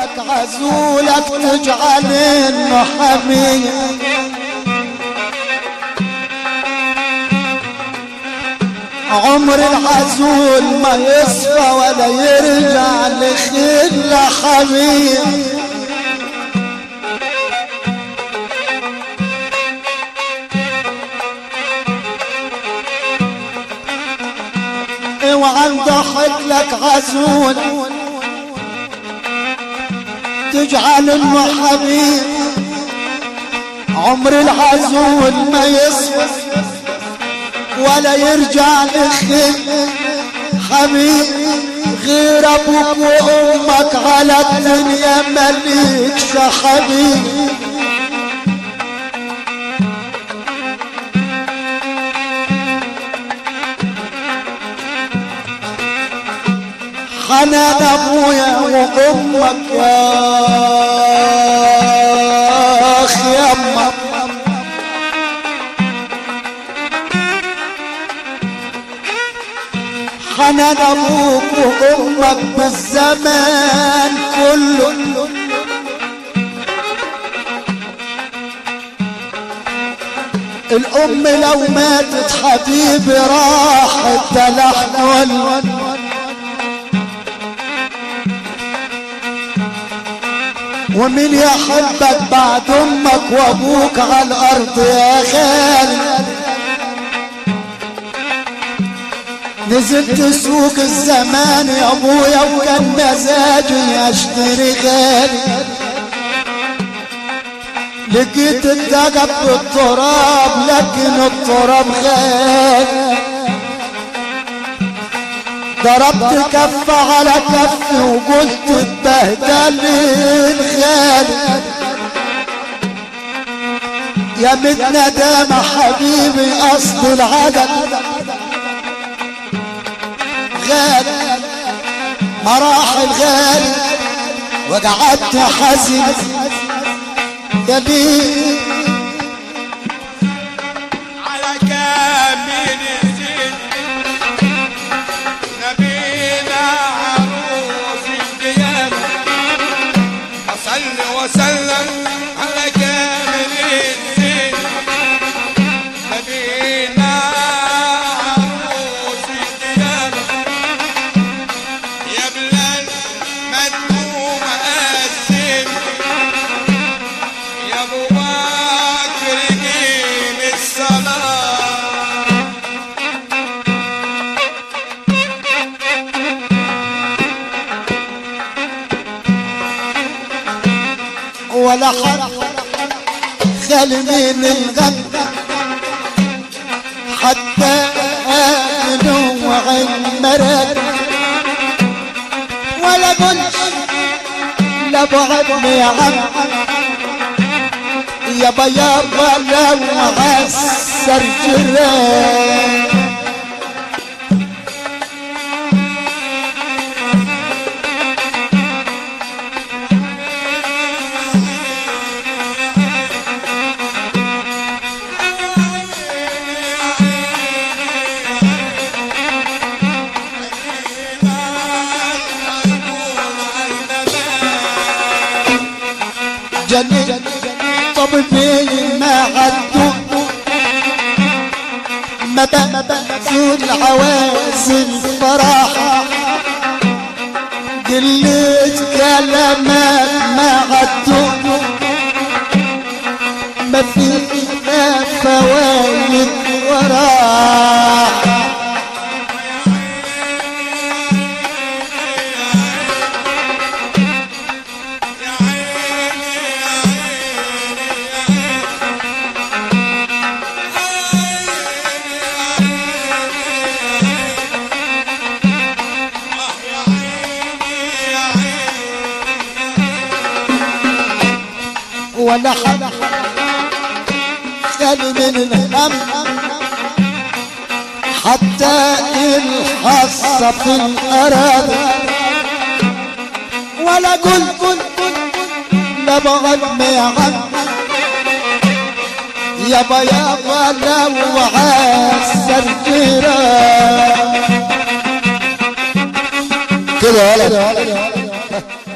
لك عزولك تجعل انه حمية عمر العزول ما يصفى ولا يرجع لخل حمية اوعى ضحك لك عزول تجعل انه حبيب عمر العزول ما يصفى ولا يرجع لخير حبيب غير ابوك وامك على الدنيا مليكش حبيب حنان ابويا وامك يا اخي يما حنان ابوك وامك بالزمان كله الام لو ماتت حبيبي راح التلحن ومن يحبك بعد امك وابوك على الارض يا خالي نزلت سوق الزمان يا ابويا وكان مزاجي اشتري غالي لقيت الدقب بالتراب لكن التراب غالي ضربت كف على كف وقلت اتبهدل الغالي يا من ندامة حبيبي اصل العدد غالي مراحل غالي وقعدت حزن يا بيه على كامل الزين نبينا عروس القيامة أصلي وسلم على كامل الزين نبينا عروس القيامة يا بلال مدموم قاسم يا ابو بكر قيم الصلاه ولا حد خالي من الغم حتى نوع المرض ولا قلت لا بعدني يا عم يا بيابا لو عسر جرام جنين طبيبي ما عدوا ما بقى عواز الفرح قلت كلامات ما عدوا ما فينا فوايد وراح يا عيني يا عيني يا ولا حد خالي من الهم حتى الحصة في الأرض ولا قل قل قل لا بغد يا عم يابا يابا لو عسر جيران كده يا ولد